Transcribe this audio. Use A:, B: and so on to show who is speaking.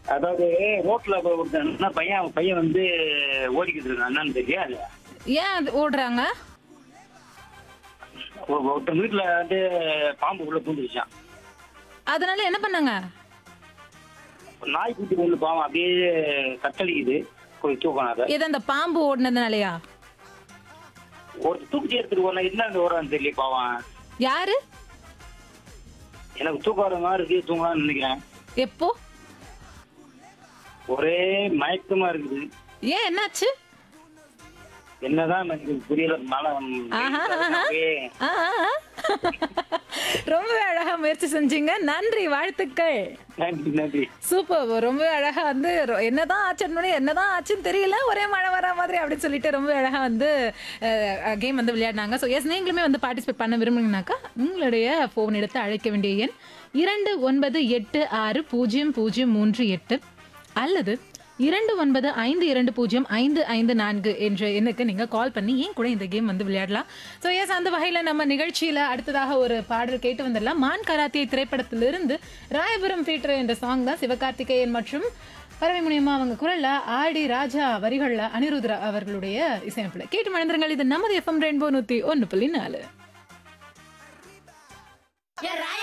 A: அதாவது ரோட்ல ஒருத்தன் என்ன பையன் அவன் பையன் வந்து ஓடிக்கிட்டு இருக்கான் என்னன்னு தெரியாது
B: ஏன் அது ஓடுறாங்க
A: ஒருத்தன் வீட்டுல வந்து பாம்பு உள்ள பூந்துருச்சான்
B: அதனால என்ன பண்ணாங்க
A: நாய் குட்டி ஒண்ணு பாவம் அப்படியே கத்தளிக்குது போய் தூக்கம் அதை
B: ஏதோ அந்த பாம்பு ஓடுனதுனாலயா
A: ஒரு தூக்கி எடுத்துட்டு போனா என்ன ஓடுறான்னு தெரியல பாவம்
B: யாரு
A: எனக்கு தூக்கம் வர மாதிரி இருக்கு தூங்கலாம்னு நினைக்கிறேன்
B: எப்போ
A: ஒரே மயக்கமா இருக்குது
B: ஏன் என்னாச்சு
A: என்னதான் எனக்கு புரியல மழை
B: ஆஹா, ஆஹா.
A: அப்படியே
B: ஆ, ஆ, ஆ. ரொம்ப அழகா முயற்சி செஞ்சீங்க நன்றி வாழ்த்துக்கள்
A: நன்றி நன்றி
B: சூப்பர் ரொம்ப அழகா வந்து ரொ- என்னதான் ஆச்சுன்னு என்னதான் ஆச்சுன்னு தெரியல ஒரே மழை வர மாதிரி அப்படின்னு சொல்லிட்டு ரொம்ப அழகா வந்து கேம் வந்து விளையாடினாங்க ஸோ எஸ் நீங்களுமே வந்து பார்ட்டிசிபேட் பண்ண விரும்புனீங்கனாக்கா உங்களுடைய ஃபோன் எடுத்து அழைக்க வேண்டிய எண் இரண்டு ஒன்பது எட்டு ஆறு பூஜ்ஜியம் பூஜ்ஜியம் மூன்று எட்டு அல்லது இரண்டு ஒன்பது ஐந்து இரண்டு பூஜ்ஜியம் ஐந்து ஐந்து நான்கு என்ற எண்ணுக்கு நீங்கள் கால் பண்ணி ஏன் கூட இந்த கேம் வந்து விளையாடலாம் ஸோ எஸ் அந்த வகையில் நம்ம நிகழ்ச்சியில் அடுத்ததாக ஒரு பாடல் கேட்டு வந்துடலாம் மான் கராத்தே திரைப்படத்திலிருந்து ராயபுரம் ஃபீட்டர் என்ற சாங் தான் சிவகார்த்திகேயன் மற்றும் பறவை மூலியமா அவங்க குரல்ல ஆடி ராஜா வரிகள்ல அனிருத்ரா அவர்களுடைய இசையமைப்புல கேட்டு மனிதர்கள் இது நமது எஃப்எம் ரெயின்போ நூத்தி ஒன்று புள்ளி நாலு
C: Yeah, right.